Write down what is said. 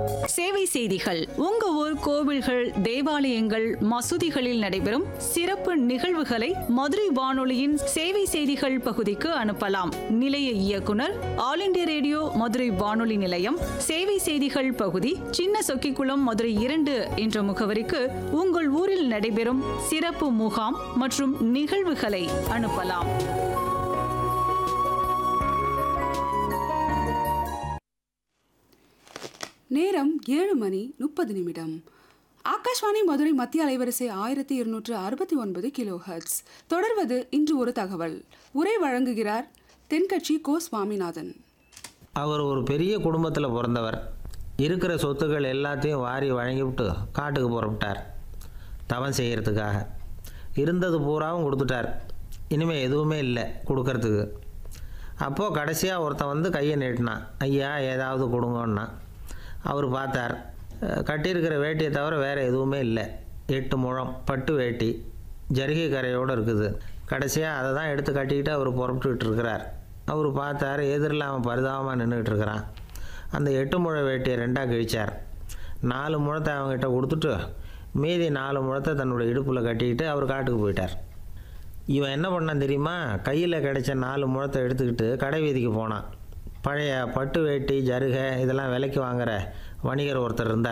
சேவை செய்திகள் உங்க ஊர் கோவில்கள் தேவாலயங்கள் மசூதிகளில் நடைபெறும் சிறப்பு நிகழ்வுகளை மதுரை வானொலியின் சேவை செய்திகள் பகுதிக்கு அனுப்பலாம் நிலைய இயக்குனர் ஆல் இண்டியா ரேடியோ மதுரை வானொலி நிலையம் சேவை செய்திகள் பகுதி சின்ன சொக்கிக்குளம் மதுரை இரண்டு என்ற முகவரிக்கு உங்கள் ஊரில் நடைபெறும் சிறப்பு முகாம் மற்றும் நிகழ்வுகளை அனுப்பலாம் நேரம் ஏழு மணி முப்பது நிமிடம் ஆகாஷ்வாணி மதுரை மத்திய அலைவரிசை ஆயிரத்தி இருநூற்று அறுபத்தி ஒன்பது கிலோ ஹெர்ட்ஸ் தொடர்வது இன்று ஒரு தகவல் உரை வழங்குகிறார் தென்கட்சி கோ சுவாமிநாதன் அவர் ஒரு பெரிய குடும்பத்தில் பிறந்தவர் இருக்கிற சொத்துக்கள் எல்லாத்தையும் வாரி வழங்கிவிட்டு காட்டுக்கு புறப்பட்டார் தவம் செய்கிறதுக்காக இருந்தது பூராவும் கொடுத்துட்டார் இனிமேல் எதுவுமே இல்லை கொடுக்கறதுக்கு அப்போது கடைசியாக ஒருத்தன் வந்து கையை நீட்டினான் ஐயா ஏதாவது கொடுங்கன்னா அவர் பார்த்தார் அஹ், கட்டியிருக்கிற வேட்டியை தவிர வேறு எதுவுமே இல்லை எட்டு முழம் பட்டு வேட்டி ஜரிகை கரையோடு இருக்குது கடைசியாக அதை தான் எடுத்து கட்டிக்கிட்டு அவர் புறப்பட்டுக்கிட்டு இருக்கிறார் அவர் பார்த்தார் எதிரில் அவன் பரிதாபமாக நின்றுட்டு இருக்கிறான் அந்த எட்டு முழ வேட்டியை ரெண்டாக கிழிச்சார் நாலு முழத்தை அவங்ககிட்ட கொடுத்துட்டு மீதி நாலு முழத்தை தன்னுடைய இடுப்பில் கட்டிக்கிட்டு அவர் காட்டுக்கு போயிட்டார் இவன் என்ன பண்ணான் தெரியுமா கையில் கிடைச்ச நாலு முழத்தை எடுத்துக்கிட்டு கடை வீதிக்கு போனான் பழைய பட்டு வேட்டி ஜருகை இதெல்லாம் விலைக்கு வாங்குற வணிகர் ஒருத்தர் இருந்தார்